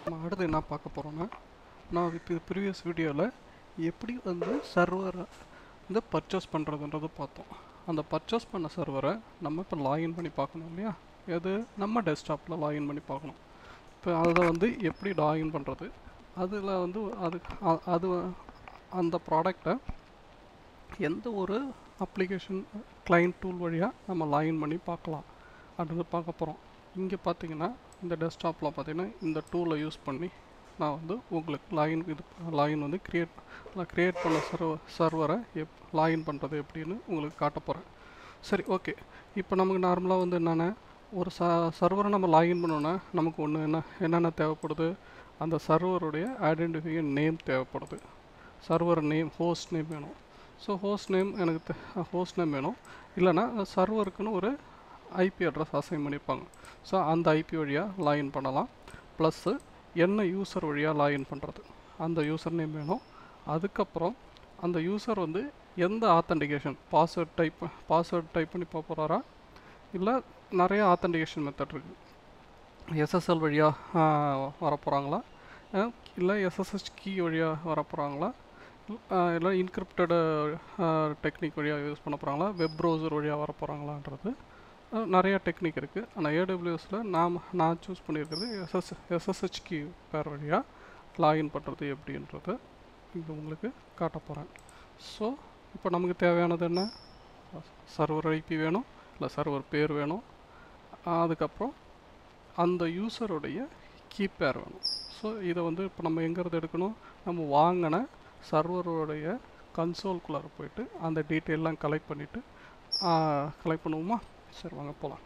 நம்ம அடுத்து என்ன பார்க்க போகிறோன்னா நான் இப்போ ப்ரீவியஸ் வீடியோவில் எப்படி வந்து சர்வரை வந்து பர்ச்சேஸ் பண்ணுறதுன்றது பார்த்தோம் அந்த பர்ச்சேஸ் பண்ண சர்வரை நம்ம இப்போ லாகின் பண்ணி பார்க்கணும் இல்லையா எது நம்ம டெஸ்க்டாப்பில் லாகின் பண்ணி பார்க்கணும் இப்போ அதை வந்து எப்படி லாகின் பண்ணுறது அதில் வந்து அது அ- அது அந்த ப்ராடக்டை எந்த ஒரு அப்ளிகேஷன் கிளைண்ட் டூல் வழியாக நம்ம லாகின் பண்ணி பார்க்கலாம் அடுத்து பார்க்க போகிறோம் இங்கே பார்த்தீங்கன்னா இந்த டெஸ்க்டாப்பில் பார்த்தீங்கன்னா இந்த டூலை யூஸ் பண்ணி நான் வந்து உங்களுக்கு லாகின் இது லாகின் வந்து க்ரியேட் நான் க்ரியேட் பண்ண சர்வ சர்வரை எப் லாகின் பண்ணுறது எப்படின்னு உங்களுக்கு காட்ட போகிறேன் சரி ஓகே இப்போ நமக்கு நார்மலாக வந்து என்னென்ன ஒரு ச சர்வரை நம்ம லாகின் பண்ணோன்னா நமக்கு ஒன்று என்ன என்னென்ன தேவைப்படுது அந்த சர்வருடைய ஐடென்டிஃபிகேஷன் நேம் தேவைப்படுது சர்வர் நேம் ஹோஸ்ட் நேம் வேணும் ஸோ ஹோஸ்ட் நேம் எனக்கு ஹோஸ்ட் நேம் வேணும் இல்லைன்னா சர்வருக்குன்னு ஒரு ஐபி அட்ரஸ் அசைன் பண்ணியிருப்பாங்க ஸோ அந்த ஐபி வழியாக லாகின் பண்ணலாம் ப்ளஸ்ஸு என்ன யூசர் வழியாக லாகின் பண்ணுறது அந்த யூசர் நேம் வேணும் அதுக்கப்புறம் அந்த யூசர் வந்து எந்த authentication password type password type பண்ணி போக போகிறாரா இல்லை நிறைய ஆத்தென்டிகேஷன் மெத்தட் இருக்குது எஸ்எஸ்எல் வழியாக வர போகிறாங்களா இல்லை எஸ்எஸ்ஹெச் கீ வழியாக வர போகிறாங்களா இல்லை இன்கிரிப்டடு டெக்னிக் வழியாக யூஸ் பண்ண போகிறாங்களா வெப் ப்ரௌசர் வழியாக வர போகிறாங்களான்றது அஹ், நிறைய டெக்னிக் இருக்குது ஆனால் ஏடபிள்யூஎஸில் நாம் நான் சூஸ் பண்ணியிருக்கிறது எஸ்எஸ் எஸ்எஸ்ஹெச் கீ பேர் வழியாக லாகின் பண்ணுறது எப்படின்றது இங்கே உங்களுக்கு காட்ட போகிறேன் ஸோ இப்போ நமக்கு தேவையானது என்ன சர்வர் ஐபி வேணும் இல்லை சர்வர் பேர் வேணும் அதுக்கப்புறம் அந்த யூசருடைய கீப்பேர் வேணும் ஸோ இதை வந்து இப்போ நம்ம எங்கேருந்து எடுக்கணும் நம்ம வாங்கின சர்வருடைய கன்சோல்குள்ளார போயிட்டு அந்த டீட்டெயிலாம் கலெக்ட் பண்ணிவிட்டு கலெக்ட் பண்ணுவோமா சரி வாங்க போகலாம்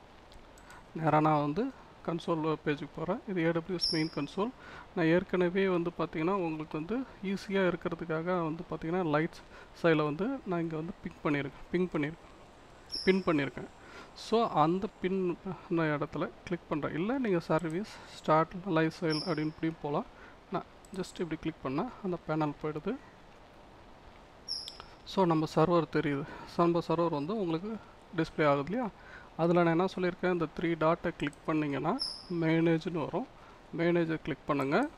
நேராக நான் வந்து கன்சோல் பேஜுக்கு போகிறேன் இது ஏடபிள்யூஎஸ் மெயின் கன்சோல் நான் ஏற்கனவே வந்து பார்த்தீங்கன்னா உங்களுக்கு வந்து ஈஸியாக இருக்கிறதுக்காக வந்து பார்த்தீங்கன்னா லைட்ஸ் சைடில் வந்து நான் இங்கே வந்து பிக் பண்ணியிருக்கேன் பிங் பண்ணியிருக்கேன் பின் பண்ணியிருக்கேன் ஸோ அந்த பின் இடத்துல கிளிக் பண்ணுறேன் இல்லை நீங்கள் சர்வீஸ் ஸ்டார்ட் லைஃப் ஸ்டைல் அப்படின்னு இப்படி போகலாம் நான் ஜஸ்ட் இப்படி கிளிக் பண்ணால் அந்த பேனல் போயிடுது ஸோ நம்ம சர்வர் தெரியுது நம்ம சர்வர் வந்து உங்களுக்கு டிஸ்ப்ளே ஆகுது இல்லையா அதில் நான் என்ன சொல்லியிருக்கேன் இந்த த்ரீ டாட்டை கிளிக் பண்ணிங்கன்னா மேனேஜ்னு வரும் மேனேஜை கிளிக் பண்ணுங்கள்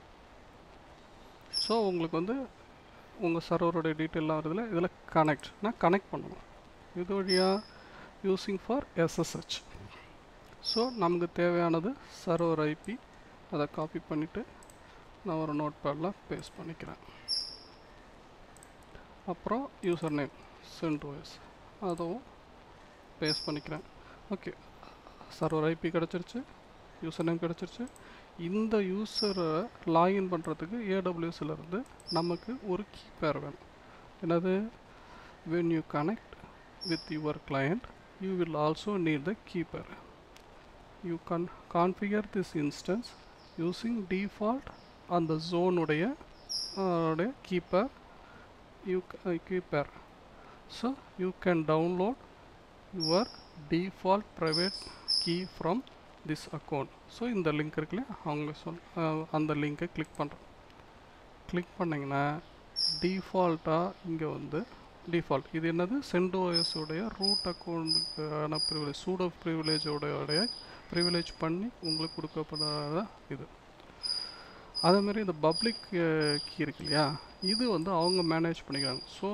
ஸோ உங்களுக்கு வந்து உங்கள் சர்வருடைய டீட்டெயிலாம் வருதுல இதில் கனெக்ட் நான் கனெக்ட் பண்ணணும் இது வழியாக யூஸிங் ஃபார் எஸ்எஸ்ஹெச் ஸோ நமக்கு தேவையானது சர்வர் ஐபி அதை காப்பி பண்ணிவிட்டு நான் ஒரு நோட் பேடில் பேஸ்ட் பண்ணிக்கிறேன் அப்புறம் யூசர் நேம் சென்ட் ஓஎஸ் அதுவும் பேஸ்ட் பண்ணிக்கிறேன் ஓகே சர்வர் ஐபி கிடச்சிருச்சு யூசர் நேம் கிடச்சிருச்சு இந்த யூசரை லாகின் பண்ணுறதுக்கு ஏடபிள்யூஎஸ்ல இருந்து நமக்கு ஒரு கீப்பேர் வேணும் என்னது when you connect with your client you will also need the keeper you can configure this instance using default அந்த zone உடைய uh, உடைய keeper you uh, keeper so you can download your default private key from this account so இந்த link இருக்குல்ல அவங்க சொல் அஹ், அந்த லிங்கை click பண்ணுறோம் கிளிக் பண்ணிங்கன்னா டிஃபால்ட்டாக இங்கே வந்து டிஃபால்ட் இது என்னது சென்டோஎஸ் உடைய ரூட் அக்கௌண்ட்டுக்கான ப்ரிவிலேஜ் சூடோ ப்ரிவிலேஜோடைய ப்ரிவிலேஜ் பண்ணி உங்களுக்கு கொடுக்கப்படாத இது அதேமாரி இந்த பப்ளிக் கீ இருக்கு இல்லையா இது வந்து அவங்க மேனேஜ் பண்ணிக்கிறாங்க ஸோ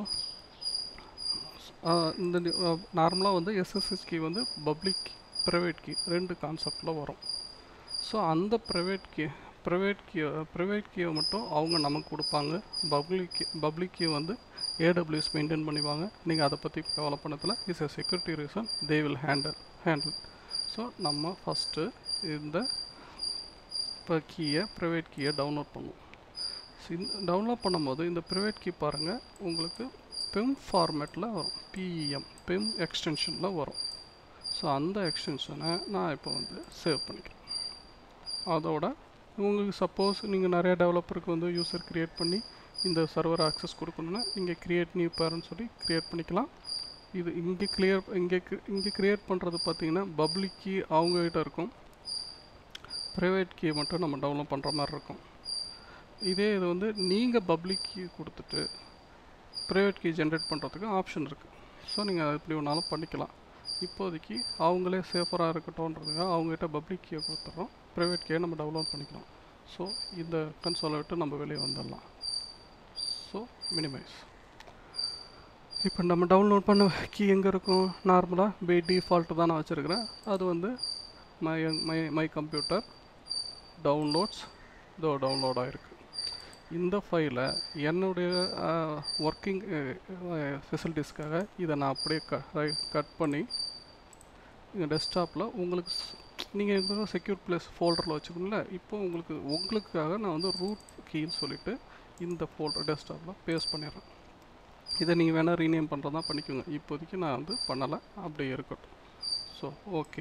இந்த நார்மலாக வந்து எஸ்எஸ்எஸ் கீ வந்து பப்ளிக் ப்ரைவேட் கீ ரெண்டு கான்செப்டில் வரும் ஸோ அந்த private key private key private கீயை மட்டும் அவங்க நமக்கு கொடுப்பாங்க பப்ளிக் கீ பப்ளிக் கீ வந்து ஏடபிள்யூஎஸ் மெயின்டைன் பண்ணிப்பாங்க நீங்கள் அதை பற்றி கவலை பண்ணதில் is a security reason they will handle handle so நம்ம ஃபஸ்ட்டு இந்த இப்போ கீயை ப்ரைவேட் கீயை டவுன்லோட் பண்ணுவோம் டவுன்லோட் பண்ணும்போது இந்த ப்ரைவேட் கீ பாருங்கள் உங்களுக்கு பெம் ஃபார்மேட்டில் வரும் பிஇஎம் பெம் எக்ஸ்டென்ஷனில் வரும் ஸோ அந்த எக்ஸ்டென்ஷனை நான் இப்போ வந்து சேவ் பண்ணிக்கிறேன் அதோட உங்களுக்கு சப்போஸ் நீங்கள் நிறைய டெவலப்பருக்கு வந்து யூசர் க்ரியேட் பண்ணி இந்த சர்வர் ஆக்சஸ் கொடுக்கணுன்னா நீங்கள் க்ரியேட் நியூ பேர்னு சொல்லி க்ரியேட் பண்ணிக்கலாம் இது இங்கே கிளியர் இங்கே இங்கே க்ரியேட் பண்ணுறது பார்த்தீங்கன்னா பப்ளிக் கீ அவங்ககிட்ட இருக்கும் ப்ரைவேட் கீ மட்டும் நம்ம டவுன்லோட் பண்ணுற மாதிரி இருக்கும் இதே இது வந்து நீங்கள் பப்ளிக் கீ கொடுத்துட்டு ப்ரைவேட் கீ ஜென்ரேட் பண்ணுறதுக்கு ஆப்ஷன் இருக்குது ஸோ நீங்கள் அது எப்படி வேணாலும் பண்ணிக்கலாம் இப்போதைக்கு அவங்களே சேஃபராக இருக்கட்டும்ன்றதுக்காக அவங்ககிட்ட பப்ளிக் கீயை கொடுத்துட்றோம் ப்ரைவேட் கீயை நம்ம டவுன்லோட் பண்ணிக்கலாம் ஸோ இந்த கன்சோலை விட்டு நம்ம வெளியே வந்துடலாம் ஸோ மினிமைஸ் இப்போ நம்ம டவுன்லோட் பண்ண கீ எங்கே இருக்கும் நார்மலாக பை டிஃபால்ட்டு தான் நான் வச்சுருக்கிறேன் அது வந்து my my my computer downloads இதோ டவுன்லோட் ஆகிருக்கு இந்த ஃபைலை என்னுடைய ஒர்க்கிங் ஃபெசிலிட்டிஸ்க்காக இதை நான் அப்படியே க கட் பண்ணி எங்கள் டெஸ்க்டாப்பில் உங்களுக்கு நீங்கள் எங்கே செக்யூர் பிளேஸ் ஃபோல்டரில் வச்சுக்கோங்கள இப்போ உங்களுக்கு உங்களுக்காக நான் வந்து ரூட் கீன்னு சொல்லிவிட்டு இந்த ஃபோல்டர் டெஸ்க்டாப்பில் பேஸ்ட் பண்ணிடுறேன் இதை நீங்கள் வேணால் ரீநேம் பண்ணுறதா பண்ணிக்கோங்க இப்போதைக்கு நான் வந்து பண்ணலை அப்படியே இருக்கட்டும் ஸோ ஓகே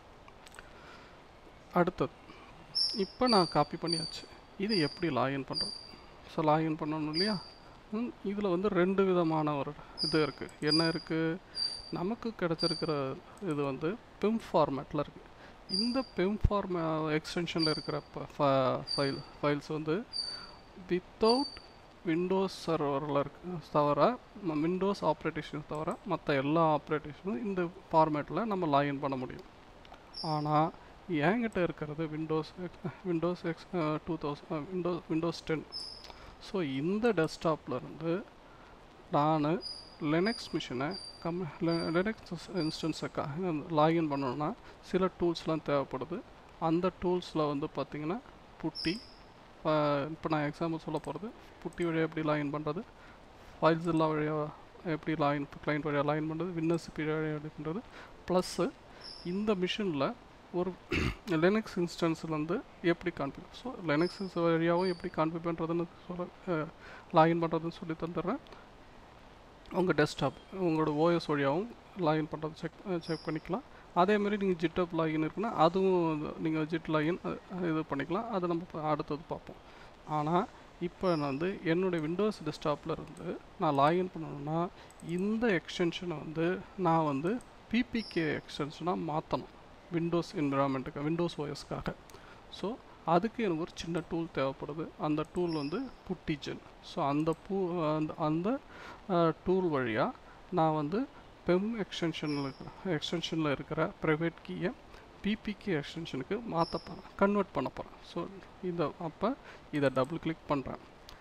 அடுத்தது இப்போ நான் காப்பி பண்ணியாச்சு இது எப்படி லாகின் பண்ணுறது ஸோ லாகின் பண்ணணும் இல்லையா இதில் வந்து ரெண்டு விதமான ஒரு இது இருக்குது என்ன இருக்குது நமக்கு கிடச்சிருக்கிற இது வந்து பெம் ஃபார்மேட்டில் இருக்குது இந்த பெம் ஃபார்மே எக்ஸ்டென்ஷனில் இருக்கிற ஃபைல் ஃபைல்ஸ் வந்து வித்தவுட் விண்டோஸ் சர்வரில் இருக்க தவிர விண்டோஸ் ஆப்ரேட்டேஷன் தவிர மற்ற எல்லா ஆப்ரேட்டேஷனும் இந்த ஃபார்மேட்டில் நம்ம லாகின் பண்ண முடியும் ஆனால் என்கிட்ட இருக்கிறது Windows Windows X two thousand Windows Windows ten so இந்த டெஸ்க்டாப்பில் இருந்து நான் லினக்ஸ் மிஷினை கம் லினக்ஸ் இன்ஸ்டன்ஸை லாகின் பண்ணணுன்னா சில டூல்ஸ்லாம் தேவைப்படுது அந்த டூல்ஸில் வந்து பார்த்திங்கன்னா புட்டி இப்போ நான் எக்ஸாம்பிள் சொல்ல போகிறது புட்டி வழியாக எப்படி லாகின் பண்ணுறது ஃபைல்ஸ் எல்லாம் வழியாக எப்படி லாகின் கிளைண்ட் வழியாக லாகின் பண்ணுறது வின்னர்ஸ் வழியாக எப்படி பண்ணுறது ப்ளஸ்ஸு இந்த மிஷினில் ஒரு லினக்ஸ் இன்ஸ்டன்ஸ்லேருந்து எப்படி கான்ஃபிகர் ஸோ லினக்ஸ் வழியாகவும் எப்படி கான்ஃபிகர் பண்ணுறதுன்னு சொல்ல லாகின் பண்ணுறதுன்னு சொல்லி தந்துடுறேன் உங்கள் டெஸ்க்டாப் உங்களோட ஓஎஸ் வழியாகவும் லாகின் பண்ணுறது செக் செக் பண்ணிக்கலாம் அதேமாதிரி நீங்கள் ஜிட்டப் லாகின் இருக்குன்னா அதுவும் நீங்கள் ஜிட் லாகின் இது பண்ணிக்கலாம் அதை நம்ம அடுத்தது பார்ப்போம் ஆனால் இப்போ நான் வந்து என்னுடைய விண்டோஸ் டெஸ்க்டாப்பில் இருந்து நான் லாகின் பண்ணணும்னா இந்த எக்ஸ்டென்ஷனை வந்து நான் வந்து பிபிகே எக்ஸ்டென்ஷனாக மாற்றணும் விண்டோஸ் என்விரான்மெண்ட்டுக்கு விண்டோஸ் ஓஎஸ்க்காக ஸோ அதுக்கு எனக்கு ஒரு சின்ன டூல் தேவைப்படுது அந்த டூல் வந்து புட்டிஜென் ஸோ அந்த பூ அந்த அந்த டூல் வழியாக நான் வந்து பெம் எக்ஸ்டென்ஷனில் இருக்கிற எக்ஸ்டென்ஷனில் இருக்கிற ப்ரைவேட் கீயை பிபிகே எக்ஸ்டென்ஷனுக்கு மாற்ற போகிறேன் கன்வெர்ட் பண்ண போகிறேன் ஸோ இதை அப்போ இதை டபுள் கிளிக் பண்ணுறேன்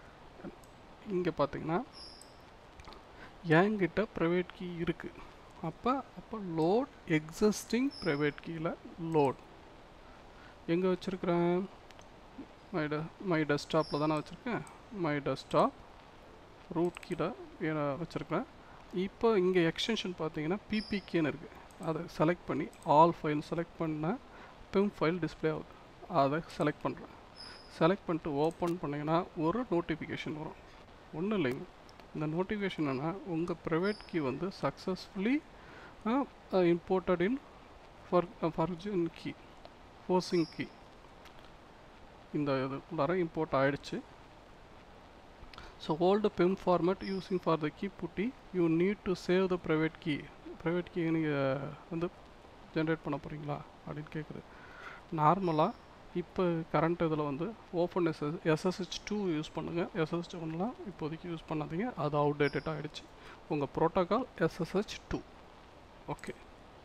இங்கே பார்த்தீங்கன்னா என்கிட்ட ப்ரைவேட் கீ இருக்குது அப்போ அப்போ லோட் எக்ஸிஸ்டிங் ப்ரைவேட் கீயில் லோட் எங்கே வச்சுருக்கிறேன் மை ட மை டெஸ்க்டாப்பில் தானே வச்சுருக்கேன் மை டெஸ்க்டாப் ரூட் கீழே வச்சுருக்கிறேன் இப்போ இங்கே எக்ஸ்டென்ஷன் பார்த்தீங்கன்னா பிபிகேன்னு இருக்குது அதை செலக்ட் பண்ணி ஆல் ஃபைல் செலக்ட் பண்ண பெம் ஃபைல் டிஸ்பிளே ஆகுது அதை செலக்ட் பண்ணுறேன் செலக்ட் பண்ணிட்டு ஓப்பன் பண்ணிங்கன்னா ஒரு நோட்டிஃபிகேஷன் வரும் ஒன்றும் இல்லைங்க இந்த நோட்டிஃபிகேஷன் என்ன உங்கள் ப்ரைவேட் கீ வந்து சக்ஸஸ்ஃபுல்லி இம்போர்ட்டட் இன் ஃபர் ஃபர்ஜின் கீ ஃபோர்ஸிங் கீ இந்த இதுக்குள்ளார இம்போர்ட் ஆகிடுச்சு so old PEM format using for the key PuTTY you need to save the private key private key நீங்கள் வந்து ஜென்ரேட் பண்ண போகிறீங்களா அப்படின்னு கேட்குது நார்மலாக இப்போ கரண்ட் இதில் வந்து open SS SSH too use பண்ணுங்கள் எஸ்எஸ்ஹெச் ஒன்லாம் இப்போதைக்கு யூஸ் பண்ணாதீங்க அது அவுடேட்டட் ஆகிடுச்சு உங்கள் ப்ரோட்டோகால் எஸ்எஸ்ஹெச் டூ ஓகே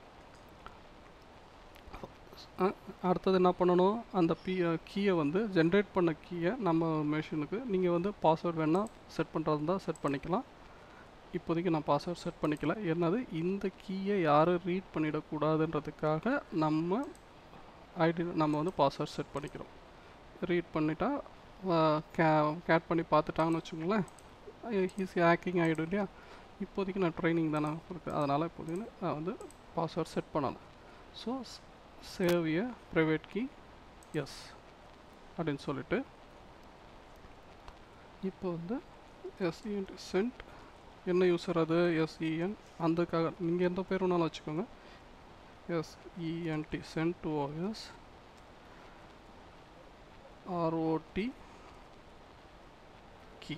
அடுத்தது என்ன பண்ணணும் அந்த பி கீயை வந்து ஜென்ரேட் பண்ண கீயை நம்ம மிஷினுக்கு நீங்கள் வந்து பாஸ்வேர்ட் வேணால் செட் பண்ணுறது இருந்தால் செட் பண்ணிக்கலாம் இப்போதைக்கு நான் பாஸ்வேர்ட் செட் பண்ணிக்கல என்னது இந்த கீயை யாரும் ரீட் பண்ணிடக்கூடாதுன்றதுக்காக நம்ம ஐடி நம்ம வந்து பாஸ்வேர்ட் செட் பண்ணிக்கிறோம் ரீட் பண்ணிட்டா கே கேட் பண்ணி பார்த்துட்டாங்கன்னு வச்சுக்கோங்களேன் ஈஸி ஹேக்கிங் ஆகிடும் இல்லையா இப்போதைக்கு நான் ட்ரைனிங் தானே இருக்குது அதனால் இப்போதைக்கு நான் வந்து பாஸ்வேர்ட் செட் பண்ணலை so save a private key as அப்படின்னு சொல்லிட்டு இப்போ வந்து எஸ்இஎன் சென்ட் என்ன யூஸர் அது எஸ்இஎன் அந்தக்காக நீங்கள் எந்த பேர் வேணாலும் வச்சுக்கோங்க SENT CentOS ROT key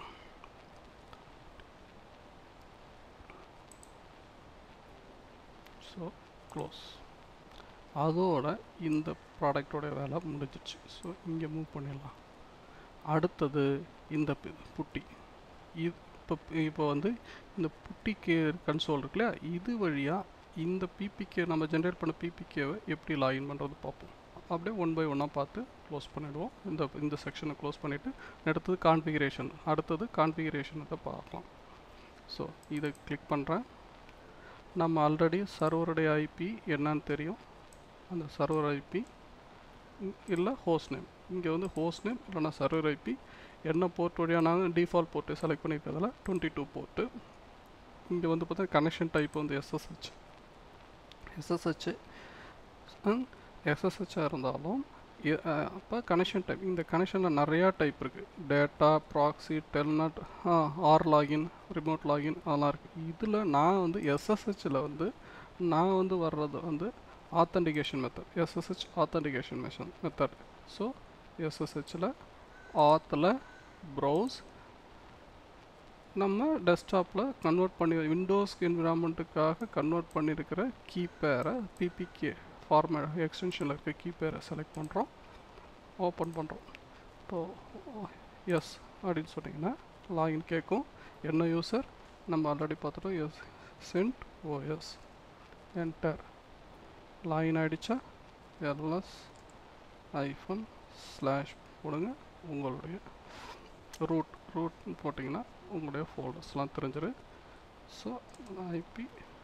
so close அதோட இந்த ப்ராடக்டோட வேலை முடிஞ்சிச்சு ஸோ இங்கே மூவ் பண்ணிடலாம் அடுத்தது இந்த புட்டி இது இப்போ இப்போ வந்து இந்த புட்டிக்கு கன்சோல் இருக்கு இல்லையா இது வழியாக இந்த பிபிகே நம்ம ஜென்ரேட் பண்ண பிபிகேவை எப்படி லாகின் பண்ணுறது பார்ப்போம் அப்படியே ஒன் பை ஒன்னாக பார்த்து க்ளோஸ் பண்ணிவிடுவோம் இந்த இந்த செக்ஷனை க்ளோஸ் பண்ணிவிட்டு அடுத்தது கான்ஃபிகரேஷன் அடுத்தது கான்ஃபிகரேஷனை பார்க்கலாம் ஸோ இதை கிளிக் பண்ணுறேன் நம்ம ஆல்ரெடி சர்வருடைய ஐபி என்னன்னு தெரியும் அந்த சர்வர் ஐபி இல்லை ஹோஸ்ட் நேம் இங்கே வந்து ஹோஸ்ட் நேம் இல்லைனா சர்வர் ஐபி என்ன போர்ட் வழியாக நாங்கள் டிஃபால்ட் போர்ட்டு செலக்ட் பண்ணியிருக்கிறதுல டுவெண்ட்டி டூ போர்ட்டு இங்கே வந்து பார்த்தா கனெக்ஷன் டைப் வந்து எஸ்எஸ்ஹெச் எஸ்எஸ்ஹெச் எஸ்எஸ்ஹெச்சாக இருந்தாலும் அப்போ கனெக்ஷன் டைப் இந்த கனெக்ஷனில் நிறையா டைப் இருக்குது data proxy telnet rlogin remote login அதெல்லாம் இருக்குது இதில் நான் வந்து எஸ்எஸ்ஹெச்சில் வந்து நான் வந்து வர்றது வந்து ஆத்தன்டிகேஷன் மெத்தட் எஸ்எஸ்ஹெச் ஆத்தன்டிகேஷன் மெஷன் மெத்தட் ஸோ எஸ்எஸ்ஹெச்சில் ஆத்தில் ப்ரௌஸ் நம்ம டெஸ்க்டாப்பில் கன்வெர்ட் பண்ணி விண்டோஸ் என்விரான்மெண்ட்டுக்காக கன்வெர்ட் பண்ணியிருக்கிற கீபேரை பிபிகே ஃபார்மேட் எக்ஸ்டென்ஷனில் இருக்க கீபேரை செலக்ட் பண்ணுறோம் ஓப்பன் பண்ணுறோம் இப்போது எஸ் அப்படின்னு சொன்னிங்கன்னா லாகின் கேட்கும் என்ன யூசர் நம்ம ஆல்ரெடி பார்த்துட்டோம் S CentOS enter login ஆகிடுச்சா எல்எஸ் ஐஃபோன் ஸ்லாஷ் போடுங்க உங்களுடைய ரூட் ரூட் போட்டிங்கன்னா உங்களுடைய ஃபோல்டர்ஸ்லாம் தெரிஞ்சிரு ஸோ ஐபி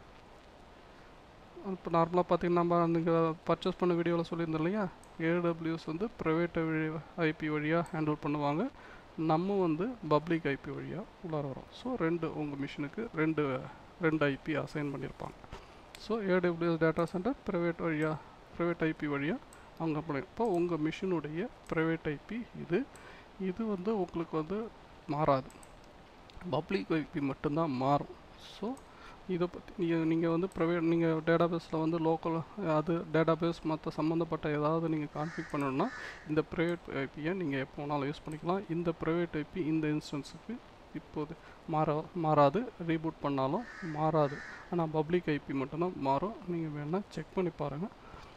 இப்போ நார்மலாக பார்த்தீங்கன்னா நம்ம நீங்கள் பர்ச்சேஸ் பண்ண வீடியோவில் சொல்லியிருந்தோம் இல்லையா ஏடபிள்யூஎஸ் வந்து ப்ரைவேட் வழி ஐபி வழியாக ஹேண்டில் பண்ணுவாங்க நம்ம வந்து பப்ளிக் ஐபி வழியாக உள்ளார வரோம் ஸோ ரெண்டு உங்கள் மிஷினுக்கு ரெண்டு ரெண்டு ஐபி அசைன் பண்ணியிருப்பாங்க so AWS data center private வழியாக ப்ரைவேட் ஐபி வழியாக அவங்க பண்ணி இப்போ உங்கள் மிஷினுடைய ப்ரைவேட் ஐபி இது இது வந்து உங்களுக்கு வந்து மாறாது பப்ளிக் ஐபி மட்டும்தான் மாறும் ஸோ இதை பற்றி நீங்கள் நீங்கள் வந்து ப்ரைவேட் நீங்கள் டேட்டாபேஸில் வந்து லோக்கல் அது டேட்டாபேஸ் மற்ற சம்மந்தப்பட்ட ஏதாவது நீங்கள் கான்ஃபிக் பண்ணணும்னா இந்த ப்ரைவேட் ஐபியை நீங்கள் எப்போ வேணாலும் யூஸ் பண்ணிக்கலாம் இந்த ப்ரைவேட் ஐபி இந்த இன்ஸ்டன்ஸுக்கு இப்போது மாற மாறாது ரீபூட் பண்ணாலும் மாறாது ஆனால் பப்ளிக் ஐபி மட்டும்தான் மாறும் நீங்கள் வேணால் செக் பண்ணி பாருங்கள்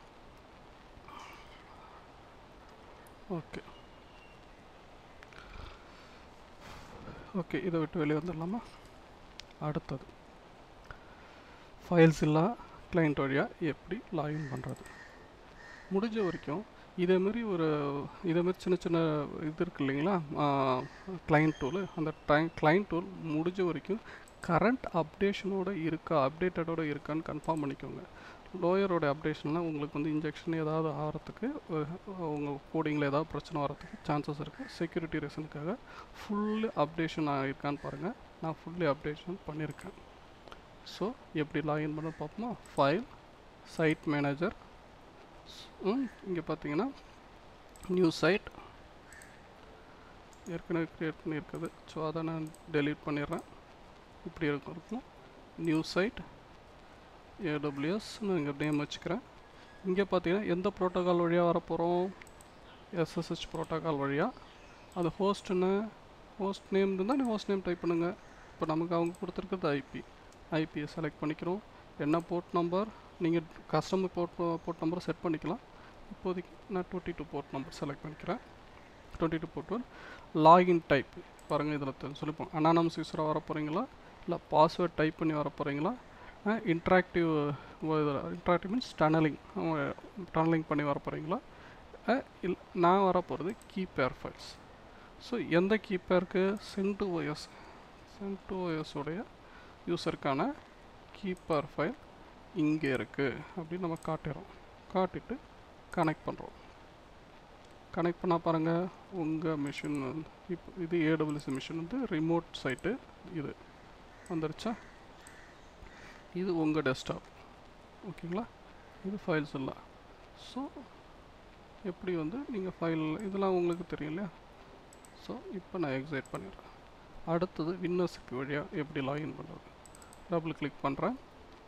ஓகே ஓகே இதை விட்டு வெளியே வந்துடலாமா அடுத்தது ஃபைல்ஸ் இல்லா கிளைண்ட் வழியாக எப்படி லாகின் பண்ணுறது முடிஞ்ச வரைக்கும் இதேமாரி ஒரு இதேமாரி சின்ன சின்ன இது இருக்கு இல்லைங்களா கிளைண்ட் டூலு அந்த டைம் கிளைண்ட் டூல் முடிஞ்ச வரைக்கும் கரண்ட் அப்டேஷனோட இருக்கா அப்டேட்டடோட இருக்கான்னு கன்ஃபார்ம் பண்ணிக்கோங்க லோயரோட அப்டேஷன்லாம் உங்களுக்கு வந்து இன்ஜெக்ஷன் ஏதாவது ஆகிறதுக்கு உங்கள் கோடிங்கில் ஏதாவது பிரச்சனை வரதுக்கு சான்சஸ் இருக்குது செக்யூரிட்டி ரீசனுக்காக ஃபுல்லு அப்டேஷன் ஆகிருக்கான்னு பாருங்கள் நான் ஃபுல்லி அப்டேஷன் பண்ணியிருக்கேன் ஸோ எப்படி லாகின் பண்ண பார்ப்போமா ஃபைல் சைட் மேனேஜர் இங்கே பார்த்தீங்கன்னா நியூ சைட் ஏற்கனவே க்ரியேட் பண்ணியிருக்குது ஸோ அதை நான் டெலீட் பண்ணிடுறேன் இப்படி இருக்கும் இருக்கும் நியூ சைட் ஏடபிள்யூஎஸ் இங்கே நேம் வச்சுக்கிறேன் இங்கே பார்த்தீங்கன்னா எந்த ப்ரோட்டோகால் வழியாக வர போகிறோம் எஸ்எஸ்ஹெச் ப்ரோட்டோகால் வழியாக அது ஹோஸ்ட்னு ஹோஸ்ட் நேம் இருந்தால் ஹோஸ்ட் நேம் டைப் பண்ணுங்கள் இப்போ நமக்கு அவங்க கொடுத்துருக்கிறது ஐபி ஐபியை செலக்ட் பண்ணிக்கிறோம் என்ன போர்ட் நம்பர் நீங்கள் கஸ்டமர் போர்ட் போர்ட் நம்பரை செட் பண்ணிக்கலாம் இப்போதைக்கு நான் twenty two port number select பண்ணிக்கிறேன் twenty two port one login type பாருங்கள் இதில் சொல்லிப்போம் அனானமஸ் யூஸராக வர போகிறீங்களா இல்லை பாஸ்வேர்ட் டைப் பண்ணி வர போகிறீங்களா interactive interactive means tunneling tunneling பண்ணி வர போகிறீங்களா இல் நான் வர போகிறது கீபேர் ஃபைல்ஸ் ஸோ எந்த கீப்பேருக்கு சென்ட் ஓஎஸ் சென்ட் ஓஎஸோடைய யூஸருக்கான கீப்பர் ஃபைல் இங்கே இருக்குது அப்படின்னு நம்ம காட்டுறோம் காட்டிட்டு கனெக்ட் பண்ணுறோம் கனெக்ட் பண்ணால் பாருங்கள் உங்கள் மிஷின் வந்து இப்போ இது ஏடபிள்யூசி மிஷின் வந்து ரிமோட் சைட்டு இது வந்துருச்சா இது உங்கள் டெஸ்க்டாப் ஓகேங்களா இது ஃபைல்ஸ் இல்லை ஸோ எப்படி வந்து நீங்கள் ஃபைல் இதெல்லாம் உங்களுக்கு தெரியும் இல்லையா ஸோ இப்போ நான் எக்ஸைட் பண்ணிடுறேன் அடுத்தது வின்னர்ஸுக்கு வழியாக எப்படி லாகின் பண்ணுறது டபுள் கிளிக் பண்ணுறேன்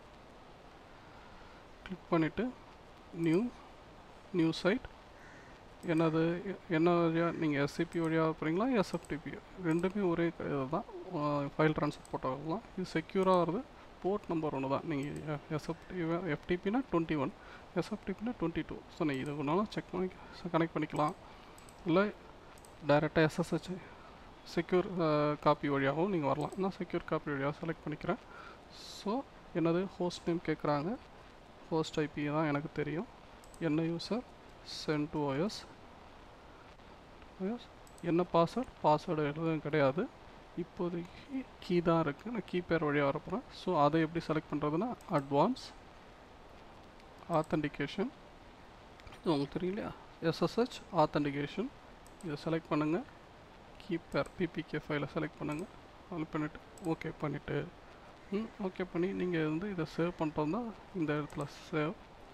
கிளிக் பண்ணிவிட்டு நியூ நியூ சைட் என்னது என்ன வழியாக நீங்கள் எஸ்சிபி வழியாக போகிறீங்களா எஸ்எஃப்டிபி ரெண்டுமே ஒரே இது தான் ஃபைல் ட்ரான்ஸ்ஃபர் போட்டது தான் இது செக்யூராக வருது போர்ட் நம்பர் ஒன்று தான் நீங்கள் எஸ்எஃப்டி எஃப்டிபினா டுவெண்ட்டி ஒன் எஸ்எஃப்டிபினா டுவெண்ட்டி டூ ஸோ நீங்கள் இது ஒன்றாலும் செக் பண்ணி கனெக்ட் பண்ணிக்கலாம் இல்லை டைரெக்டாக எஸ்எஸ்ஹெச் செக்யூர் காப்பி வழியாகவும் நீங்கள் வரலாம் நான் செக்யூர் காப்பி வழியாக செலக்ட் பண்ணிக்கிறேன் ஸோ என்னது ஹோஸ்ட் நேம் கேட்குறாங்க ஹோஸ்ட் ஐபி தான் எனக்கு தெரியும் என்ன user cent to OS OS என்ன பாஸ்வேர்ட் பாஸ்வேர்டு எதுவும் கிடையாது இப்போதைக்கு கீ தான் இருக்குது நான் கீ பேர் வழியாக வரப்போகிறேன் ஸோ அதை எப்படி செலக்ட் பண்ணுறதுன்னா அட்வான்ஸ் ஆத்தன்டிகேஷன் இது உங்களுக்கு தெரியும் இல்லையா எஸ்எஸ்ஹெச் ஆத்தன்டிகேஷன் இதை செலக்ட் பண்ணுங்கள் கீப்பர் பிபிகே ஃபைலை செலக்ட் பண்ணுங்கள் செலக்ட் பண்ணிவிட்டு ஓகே பண்ணிவிட்டு ம் ஓகே பண்ணி நீங்கள் வந்து இதை சேவ் பண்ணுறோம் இந்த இடத்துல சேவ்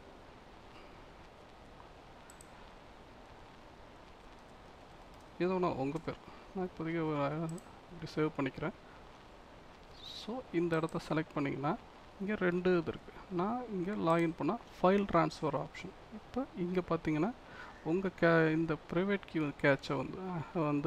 எதுனா உங்கள் பேர் நான் இப்போதைக்கு ஒரு இப்படி சேவ் பண்ணிக்கிறேன் ஸோ இந்த இடத்த செலக்ட் பண்ணிங்கன்னா இங்கே ரெண்டு இது இருக்குது நான் இங்கே லாகின் பண்ணால் ஃபைல் ட்ரான்ஸ்ஃபர் ஆப்ஷன் இப்போ இங்கே பார்த்தீங்கன்னா உங்கள் கே இந்த ப்ரைவேட் கீ கேட்சை வந்து வந்து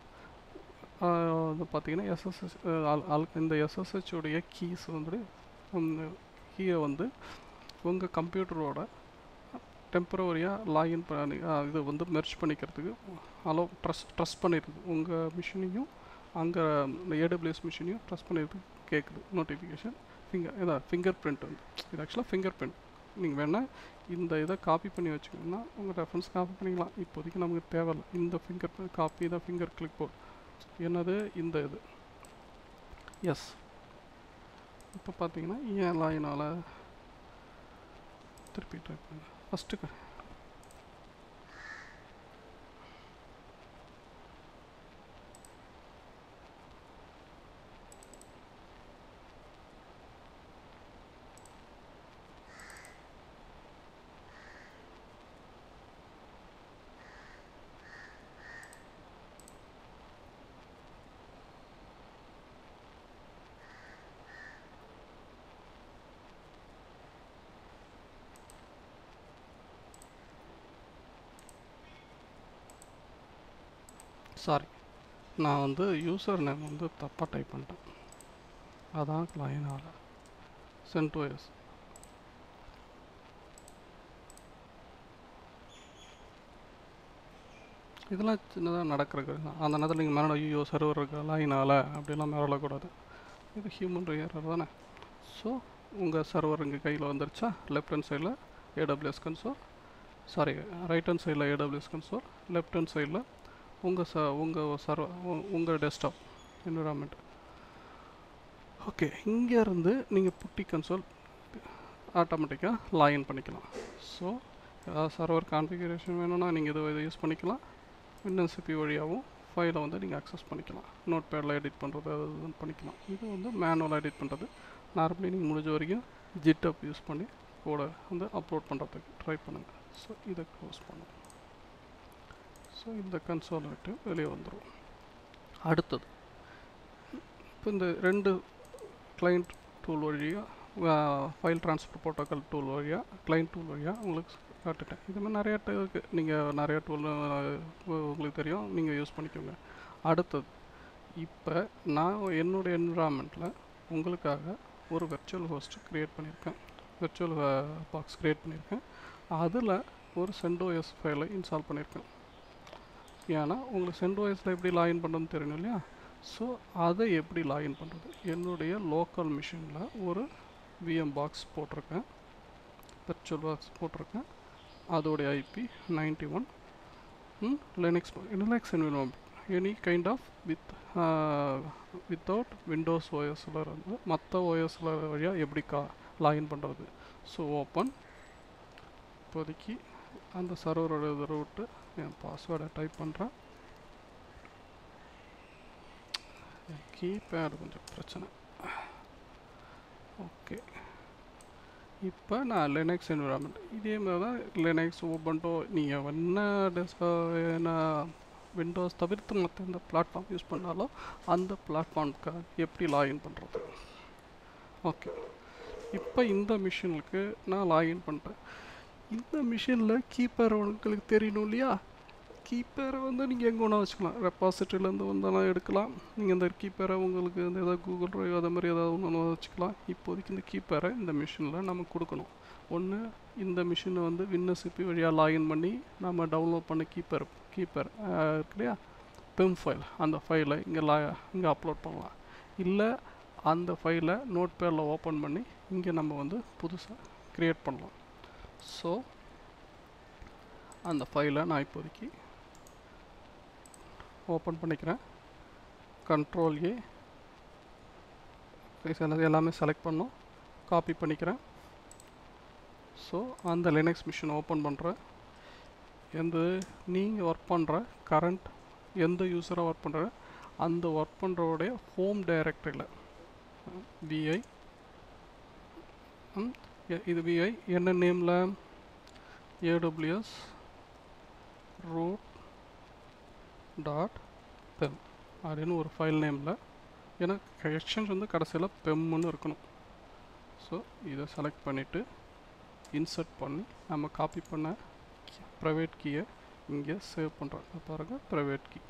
வந்து பார்த்தீங்கன்னா எஸ்எஸ்எஸ் அல் இந்த எஸ்எஸ்ஹெச் உடைய கீஸ் வந்து கீயை வந்து உங்கள் கம்ப்யூட்டரோட டெம்பரவரியாக லாகின் பண்ணி இது வந்து மெர்ச் பண்ணிக்கிறதுக்கு அலோ ட்ரஸ் ட்ரஸ்ட் பண்ணிடுது உங்கள் மிஷினையும் அங்கே இந்த ஏடபிள்யூஎஸ் மிஷினையும் ட்ரஸ்ட் பண்ணிடுறது கேட்குது நோட்டிஃபிகேஷன் ஃபிங்கர் இதான் ஃபிங்கர் பிரிண்ட் வந்து இது ஆக்சுவலாக ஃபிங்கர் பிரிண்ட் நீங்கள் வேணால் இந்த இதை காப்பி பண்ணி வச்சுக்கணும்னா உங்கள் ரெஃபரன்ஸ் காப்பி பண்ணிக்கலாம் இப்போதைக்கு நமக்கு தேவையில்லை இந்த ஃபிங்கர் காப்பி தான் ஃபிங்கர் கிளிக் போர்ட் என்னது இந்த இது எஸ் இப்போ பார்த்தீங்கன்னா ஏன் லாயினால் திருப்பி ட்ரை பண்ணுங்க ஃபஸ்ட்டு சாரி நான் வந்து யூசர் நேம் வந்து தப்பாக டைப் பண்ணிட்டேன் அதான் லைன் ஆகல சென்ட் ஓஎஸ் இதெல்லாம் சின்னதாக நடக்கிறது அந்த நேரத்தில் நீங்கள் மேலே ஐயோ சர்வர் இருக்கா லைனால் அப்படிலாம் மேலக்கூடாது இது ஹியூமன் ஏரர் தானே ஸோ உங்கள் சர்வர் இங்கே கையில் வந்துருச்சா லெஃப்ட் ஹேண்ட் சைடில் AWS console sorry right hand சைடில் ஏடபிள்யூஎஸ் கன்சோல் லெஃப்ட் ஹேண்ட் சைடில் உங்கள் ச உங்கள் சர்வ உங்கள் டெஸ்க்டாப் என்விரான்மெண்ட் ஓகே இங்கேருந்து நீங்கள் புட்டி கன்சோல் ஆட்டோமேட்டிக்காக லாகின் பண்ணிக்கலாம் ஸோ ஏதாவது சர்வர் கான்ஃபிகரேஷன் வேணும்னா நீங்கள் இதை இதை யூஸ் பண்ணிக்கலாம் விண்டோஸ் சிபி வழியாகவும் ஃபைலை வந்து நீங்கள் அக்சஸ் பண்ணிக்கலாம் நோட் பேடில் எடிட் பண்ணுறது அது இதுன்னு பண்ணிக்கலாம் இது வந்து மேனுவலாக எடிட் பண்ணுறது நார்மலி நீங்கள் முடிஞ்ச வரைக்கும் ஜிட்டப் யூஸ் பண்ணி கூட வந்து அப்லோட் பண்ணுறதுக்கு ட்ரை பண்ணுங்கள் ஸோ இதை க்ளோஸ் பண்ணுங்கள் ஸோ இந்த கன்சோலை விட்டு வெளியே வந்துடும் அடுத்தது இப்போ இந்த ரெண்டு கிளைண்ட் டூல் வழியாக ஃபைல் ட்ரான்ஸ்ஃபர் ப்ரோட்டோக்கால் டூல் வழியாக கிளைண்ட் டூல் வழியாக உங்களுக்கு காட்டுட்டேன் இது மாதிரி நிறைய இருக்குது நீங்கள் நிறைய டூல் உங்களுக்கு தெரியும் நீங்கள் யூஸ் பண்ணிக்கோங்க அடுத்தது இப்போ நான் என்னுடைய என்விரான்மெண்ட்டில் உங்களுக்காக ஒரு வெர்ச்சுவல் ஹோஸ்ட் க்ரியேட் பண்ணியிருக்கேன் வெர்ச்சுவல் பாக்ஸ் க்ரியேட் பண்ணியிருக்கேன் அதில் ஒரு சென்டோஎஸ் ஃபைலை இன்ஸ்டால் பண்ணியிருக்கேன் ஏன்னா உங்களுக்கு சென்டோஎஸில் எப்படி லாகின் பண்ணுறதுன்னு தெரியணும் இல்லையா ஸோ அதை எப்படி லாகின் பண்ணுறது என்னுடைய லோக்கல் மிஷினில் ஒரு விஎம் பாக்ஸ் போட்டிருக்கேன் வெர்ச்சுவல் பாக்ஸ் போட்டிருக்கேன் அதோடைய IP ninety one Linux Linux environment any kind of with without Windows ஓஎஸில் இருந்து மற்ற ஓஎஸில் வழியாக எப்படி கா லாகின் பண்ணுறது ஸோ ஓப்பன் இப்போதைக்கு அந்த சர்வரோட இதை விட்டு என் பாஸ்வேர்டை டைப் பண்ணுறேன் கீபேடு கொஞ்சம் பிரச்சனை ஓகே இப்போ நான் லினக்ஸ் என்விரான்மெண்ட் இதே மாதிரி தான் லினக்ஸ் ஓபன்டோ நீங்கள் என்ன டெஸ்க் என்ன விண்டோஸ் தவிர்த்து மற்ற எந்த பிளாட்ஃபார்ம் யூஸ் பண்ணாலும் அந்த பிளாட்ஃபார்முக்கு எப்படி லாகின் பண்ணுறது ஓகே இப்போ இந்த மிஷினுக்கு நான் லாகின் பண்ணுறேன் இந்த மிஷினில் கீப்பர் உங்களுக்கு தெரியணும் இல்லையா கீப்பரை வந்து நீங்கள் எங்கே வேணால் வச்சுக்கலாம் ரெப்பாசிட்டரிலேருந்து வந்தாலும் எடுக்கலாம் நீங்கள் இந்த கீப்பரை உங்களுக்கு வந்து ஏதாவது கூகுள் ட்ரைவ் அதை மாதிரி ஏதாவது ஒன்று வச்சுக்கலாம் இப்போதைக்கு இந்த கீப்பரை இந்த மிஷினில் நம்ம கொடுக்கணும் ஒன்று இந்த மிஷினை வந்து வின்னசிப்பி வழியாக லாகின் பண்ணி நம்ம டவுன்லோட் பண்ண கீப்பர் கீப்பர் இருக்கு இல்லையா பெம் ஃபைல் அந்த ஃபைலை இங்கே லா இங்கே அப்லோட் பண்ணலாம் இல்லை அந்த ஃபைலை நோட் பேரில் ஓப்பன் பண்ணி இங்கே நம்ம வந்து புதுசாக க்ரியேட் பண்ணலாம் ஸோ அந்த ஃபைலை நான் இப்போதைக்கு ஓப்பன் பண்ணிக்கிறேன் கண்ட்ரோல் ஏ எல்லாமே செலக்ட் பண்ணோம் காப்பி பண்ணிக்கிறேன் ஸோ அந்த லினக்ஸ் மிஷின் ஓப்பன் பண்ணுறேன் எந்த நீங்கள் ஒர்க் பண்ணுற கரண்ட் எந்த யூஸராக ஒர்க் பண்ணுற அந்த ஒர்க் பண்ணுறவுடைய ஹோம் டைரக்டரியில் விஐ இது விஐ என்ன நேமில் ஏடபிள்யூஎஸ் ரூட் டாட் பெம் அப்படின்னு ஒரு ஃபைல் நேமில் ஏன்னா எக்ஸ்சேஞ்ச் வந்து கடைசியில் பெம்முன்னு இருக்கணும் ஸோ இதை செலக்ட் பண்ணிவிட்டு இன்சர்ட் பண்ணி நம்ம காப்பி பண்ண ப்ரைவேட் கீயை இங்கே சேவ் பண்ணுறோம் பாருங்கள் ப்ரைவேட் கீ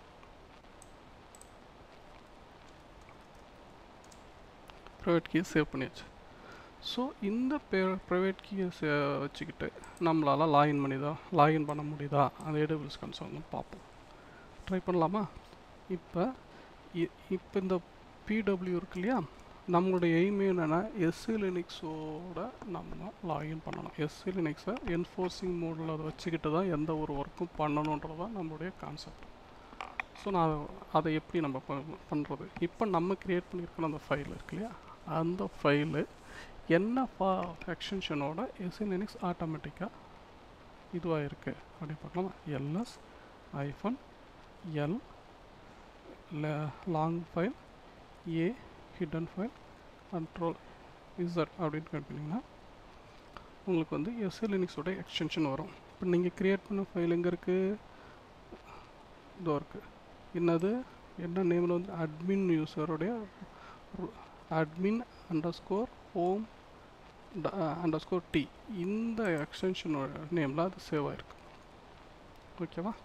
ப்ரைவேட் கீயை சேவ் பண்ணியாச்சு ஸோ இந்த பே ப்ரைவேட் கீயை சே வச்சுக்கிட்டு நம்மளால் லாகின் பண்ணிதா லாகின் பண்ண முடியுதா அந்த ஏடபிள்யூஸ் கன்சோல்னு பார்ப்போம் ட்ரை பண்ணலாமா இப்போ இப்போ இந்த பிடபிள்யூ இருக்கு இல்லையா நம்மளுடைய எய்ம் என்னென்னா எஸ்சி லினிக்ஸோட நம்ம லாகின் பண்ணணும் எஸ்சி லினிக்ஸை என்ஃபோர்ஸிங் மோடில் அதை வச்சுக்கிட்டு தான் எந்த ஒரு ஒர்க்கும் பண்ணணுன்றது தான் நம்மளுடைய கான்செப்ட் ஸோ நான் அதை எப்படி நம்ம பண்ணுறது இப்போ நம்ம க்ரியேட் பண்ணியிருக்கிற அந்த ஃபைல் இருக்கு இல்லையா அந்த ஃபைலு என்ன ஃபா எக்ஸ்டென்ஷனோட எஸ்சி லினிக்ஸ் ஆட்டோமேட்டிக்காக இதுவாக இருக்குது அப்படின்னு பார்க்கலாமா LS hyphen L long file A hidden file control Z அப்படின்னு கேட்டிங்கன்னா உங்களுக்கு வந்து எஸ்எல் லினிக்ஸோட எக்ஸ்டென்ஷன் வரும் இப்போ நீங்கள் க்ரியேட் பண்ண ஃபைல் எங்கே இருக்குது இதோ இருக்குது என்னது என்ன நேமில் வந்து அட்மின் யூஸருடைய admin underscore home underscore D இந்த எக்ஸ்டென்ஷனோட நேமில் அது சேவ் ஆகிருக்கு ஓகேவா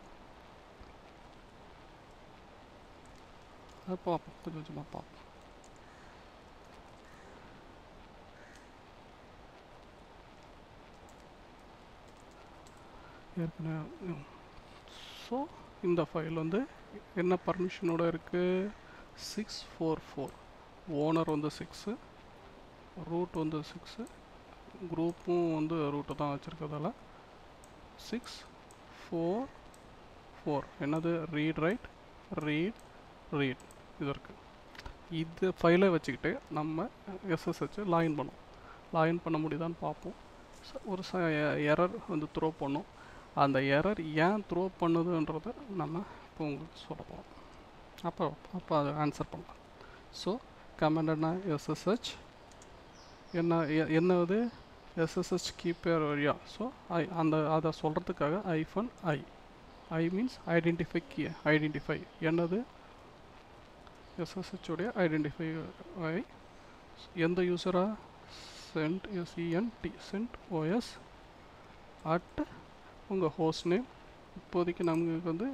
அது பார்ப்போம் கொஞ்சம் கொஞ்சமாக பார்ப்போம் ஏற்கனவே ஸோ இந்த ஃபைல் வந்து என்ன பர்மிஷனோட இருக்குது சிக்ஸ் ஃபோர் ஃபோர் ஓனர் வந்து சிக்ஸு ரூட் வந்து சிக்ஸு குரூப்பும் வந்து ரூட்டை தான் வச்சுருக்கதால சிக்ஸ் ஃபோர் ஃபோர் என்னது ரீட் ரைட் ரீட் ரீட் இது இருக்குது இது ஃபைலை வச்சுக்கிட்டு நம்ம எஸ்எஸ்ஹெச் லாகின் பண்ணுவோம் லாகின் பண்ண முடியுதான்னு பார்ப்போம் ஒரு ச எரர் வந்து த்ரோ பண்ணோம் அந்த எரர் ஏன் த்ரோ பண்ணுதுன்றதை நம்ம இப்போ உங்களுக்கு சொல்ல போகிறோம் அப்போ அப்போ அதை ஆன்சர் பண்ணலாம் ஸோ கமெண்ட் என்ன எஸ்எஸ்ஹெச் என்ன என்னது எஸ்எஸ்ஹெச் கீப்பர் வழியா ஸோ ஐ அந்த அதை சொல்கிறதுக்காக hyphen I I means identify key identify என்னது எஸ்எஸ்ஹெச்சோடைய ஐடென்டிஃபை ஐ எந்த யூஸராக cent SENT CentOS at உங்கள் ஹோஸ்ட் நேம் இப்போதைக்கு நமக்கு வந்து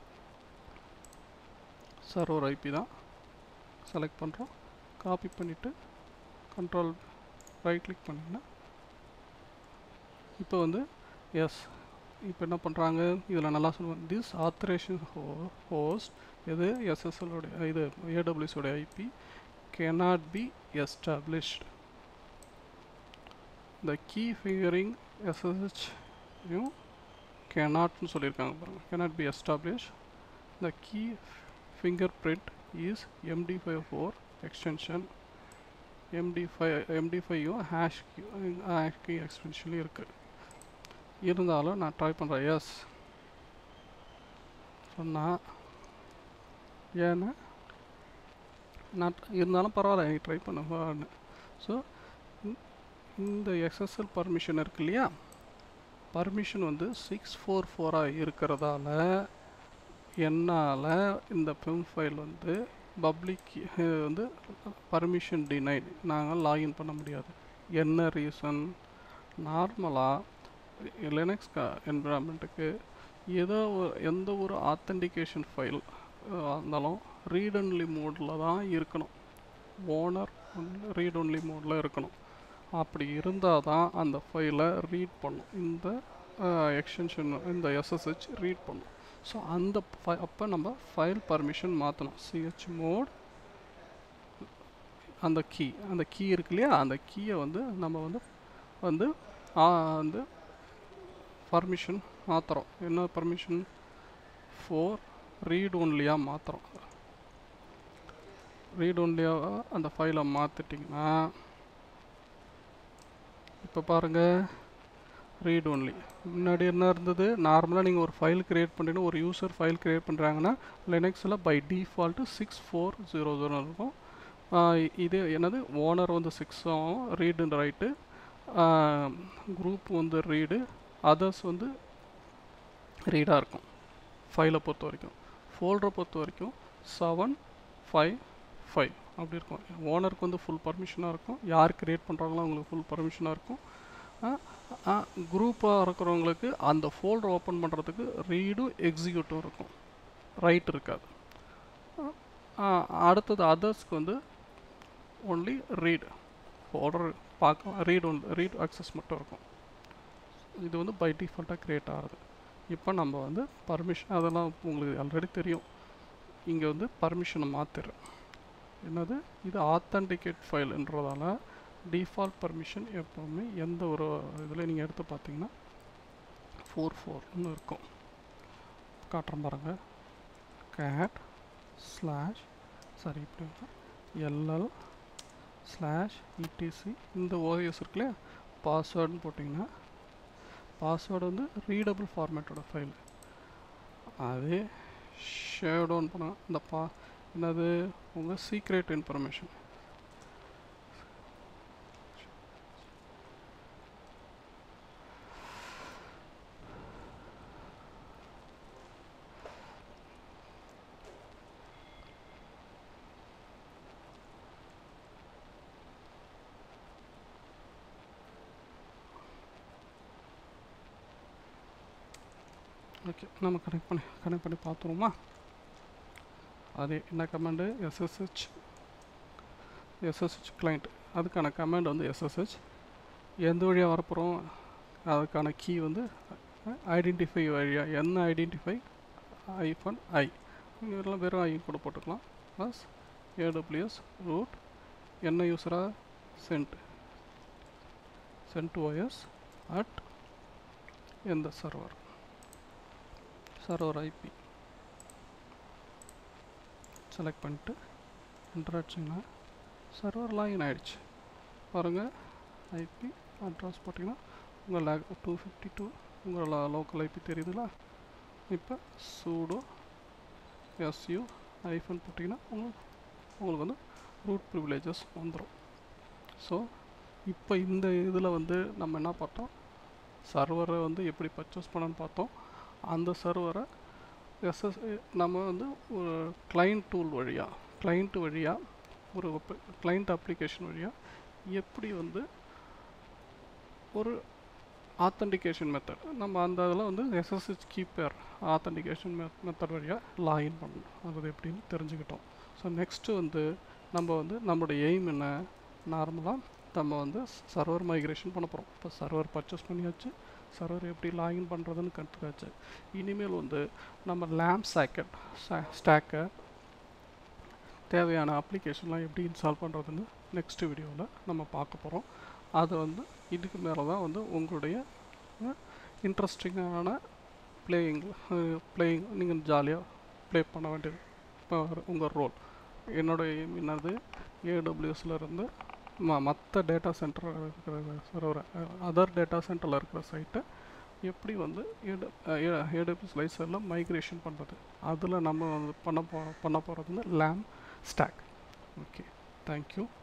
சர்வர் ஐபி தான் செலக்ட் பண்ணுறோம் காப்பி பண்ணிவிட்டு கண்ட்ரோல் ரைட் கிளிக் பண்ணிங்கன்னா இப்போ வந்து எஸ் இப்போ என்ன பண்ணுறாங்க இதில் நல்லா சொல்லுவாங்க திஸ் ஆத்தரேஷன் ஹோ ஹோஸ்ட் இது எஸ்எஸ்எல்லோடைய இது ஏடபிள்யூஸோடைய IP cannot be established the key figuring SSH யும் cannotனு சொல்லியிருக்காங்க பாருங்க cannot be established the key fingerprint is MD54 extension MD5 MD5யும் hash key hash key extensionலையும் இருக்கு இருந்தாலும் நான் ட்ரை பண்ணுறேன் எஸ் சொன்னால் ஏன்னா நான் இருந்தாலும் பரவாயில்ல நீ ட்ரை பண்ணுவான்னு ஸோ இந்த எக்ஸ்எஸ்எல் பர்மிஷன் இருக்கு இல்லையா பர்மிஷன் வந்து சிக்ஸ் ஃபோர் ஃபோராக இருக்கிறதால என்னால் இந்த பெம் ஃபைல் வந்து பப்ளிக் வந்து பர்மிஷன் டினைட் நாங்கள் லாகின் பண்ண முடியாது என்ன ரீசன் நார்மலாக லினக்ஸ் என்விரான்மெண்ட்டுக்கு ஏதோ ஒரு எந்த ஒரு ஆத்தென்டிகேஷன் ஃபைல் இருந்தாலும் ரீட் ஒன்லி மோடில் தான் இருக்கணும் ஓனர் ரீட் ஒன்லி மோடில் இருக்கணும் அப்படி இருந்தால் தான் அந்த ஃபைலை ரீட் பண்ணும் இந்த எக்ஸ்டென்ஷன் இந்த எஸ்எஸ்ஹெச் ரீட் பண்ணும் ஸோ அந்த ஃபை அப்போ நம்ம ஃபைல் பர்மிஷன் மாற்றணும் சிஹெச் மோட் அந்த கீ அந்த கீ இருக்கு இல்லையா அந்த கீயை வந்து நம்ம வந்து வந்து வந்து பர்மிஷன் மாற்றுறோம் என்ன பர்மிஷன் ஃபோர் ரீட் ஒன்லியாக மாற்றுறோம் ரீட் ஒன்லியாக அந்த ஃபைலை மாற்றிட்டிங்கன்னா இப்போ பாருங்கள் ரீட் ஒன்லி முன்னாடி என்ன இருந்தது நார்மலாக நீங்கள் ஒரு ஃபைல் க்ரியேட் பண்ணிட்டு ஒரு யூசர் ஃபைல் க்ரியேட் பண்ணுறாங்கன்னா லினக்ஸில் by default six four zero zero இருக்கும் இது என்னது ஓனர் வந்து சிக்ஸ் ஆகும் ரீடு ரைட்டு குரூப் வந்து ரீடு அதர்ஸ் வந்து ரீடாக இருக்கும் ஃபைலை பொறுத்த வரைக்கும் ஃபோல்டரை பொறுத்த வரைக்கும் செவன் ஃபைவ் ஃபைவ் அப்படி இருக்கும் ஓனருக்கு வந்து ஃபுல் பர்மிஷனாக இருக்கும் யார் க்ரியேட் பண்ணுறாங்களோ அவங்களுக்கு ஃபுல் பர்மிஷனாக இருக்கும் குரூப்பாக இருக்கிறவங்களுக்கு அந்த ஃபோல்டர் ஓப்பன் பண்ணுறதுக்கு ரீடும் எக்ஸிக்யூட்டும் இருக்கும் ரைட் இருக்காது அடுத்தது அதர்ஸ்க்கு வந்து ஒன்லி ரீட் ஃபோல்டர் பார்க்க ரீட் ஒன் ரீட் அக்சஸ் மட்டும் இருக்கும் இது வந்து பை டிஃபால்ட்டாக க்ரியேட் ஆகுது இப்போ நம்ம வந்து பர்மிஷன் அதெல்லாம் உங்களுக்கு ஆல்ரெடி தெரியும் இங்கே வந்து பர்மிஷனை மாற்றிடுறேன் என்னது இது ஆத்தன்டிகேட் ஃபைல்ன்றதால டிஃபால்ட் பர்மிஷன் எப்போவுமே எந்த ஒரு இதில் நீங்கள் எடுத்து பார்த்தீங்கன்னா ஃபோர் ஃபோர்னு இருக்கும் காட்டுறேன் பாருங்கள் கேட் ஸ்லாஷ் சாரி இப்படி எல்எல் ஸ்லாஷ் இடிசி இந்த ஓஎஸ் இருக்குல்ல பாஸ்வேர்டுன்னு போட்டிங்கன்னா பாஸ்வேர்டு வந்து ரீடபிள் ஃபார்மேட்டோட ஃபைல் அதே ஷேடோன் பண்ணால் இந்த பா என்னது உங்கள் சீக்ரெட் இன்ஃபர்மேஷன் ஓகே நம்ம கனெக்ட் பண்ணி கனெக்ட் பண்ணி பார்த்துருவோமா அது என்ன கமாண்டு எஸ்எஸ்ஹெச் எஸ்எஸ்ஹெச் கிளைண்ட் அதுக்கான கமாண்ட் வந்து எஸ்எஸ்ஹெச் எந்த வழியாக வரப்போகிறோம் அதுக்கான கீ வந்து ஐடென்டிஃபை வழியாக என்ன ஐடென்டிஃபை ஐஃபன் ஐ இதெல்லாம் வெறும் ஐ கூட போட்டுக்கலாம் ப்ளஸ் ஏடபிள்யூஎஸ் ரூட் என்ன யூஸராக சென்ட் சென்ட் ஓஎஸ் அட் எந்த சர்வர் சர்வர் ஐபி செலக்ட் பண்ணிட்டு என்டர் அடிச்சிங்கன்னா சர்வர் லாகின் ஆகிடுச்சு பாருங்கள் ஐபி அட்ரஸ் போட்டிங்கன்னா உங்கள் லேக் டூ ஃபிஃப்டி டூ உங்கள் லோக்கல் ஐபி தெரியுதுங்களா இப்போ சூடோ எஸ்யூ ஐஃபன் போட்டிங்கன்னா உங்களுக்கு உங்களுக்கு வந்து ரூட் ப்ரிவிலேஜஸ் வந்துடும் ஸோ இப்போ இந்த இதில் வந்து நம்ம என்ன பார்த்தோம் சர்வரை வந்து எப்படி பர்ச்சேஸ் பண்ணணும்னு பார்த்தோம் அந்த சர்வரை எஸ்எஸ் நம்ம வந்து ஒரு கிளைண்ட் டூல் வழியாக கிளைண்ட் வழியாக ஒரு கிளைண்ட் அப்ளிகேஷன் வழியாக எப்படி வந்து ஒரு ஆத்தன்டிகேஷன் மெத்தட் நம்ம அந்த இதில் வந்து எஸ்எஸ்ஹெச் கீப்பர் ஆத்தன்டிகேஷன் மெ மெத்தட் வழியாக லாகின் பண்ணணும் அது எப்படின்னு தெரிஞ்சுக்கிட்டோம் ஸோ நெக்ஸ்ட்டு வந்து நம்ம வந்து நம்மளோட எய்ம் என்ன நார்மலாக நம்ம வந்து சர்வர் மைக்ரேஷன் பண்ண போகிறோம் இப்போ சர்வர் பர்ச்சேஸ் பண்ணியாச்சு சர்வர் எப்படி லாகின் பண்ணுறதுன்னு கற்றுக்காச்சு இனிமேல் வந்து நம்ம லேம்ப் சாக்கெட் ஸ்டாக்கை தேவையான அப்ளிகேஷன்லாம் எப்படி இன்ஸ்டால் பண்ணுறதுன்னு நெக்ஸ்ட் வீடியோவில் நம்ம பார்க்க போகிறோம் அது வந்து இதுக்கு மேலே தான் வந்து உங்களுடைய இன்ட்ரெஸ்டிங்கான பிளேயிங் பிளேயிங் நீங்கள் ஜாலியாக ப்ளே பண்ண வேண்டியது இப்போ உங்கள் ரோல் என்னோடய எய்ம் என்னது ஏடபிள்யூஎஸில் இருந்து ம மற்ற டேட்டா சென்டர் இருக்கிற சர்வர் அதர் டேட்டா சென்டரில் இருக்கிற சைட்டை எப்படி வந்து ஏடபிள்யூஎஸ் லைசரில் மைக்ரேஷன் பண்ணுறது அதில் நம்ம வந்து பண்ண போ பண்ண போகிறது வந்து லேம் ஸ்டாக் ஓகே தேங்க்யூ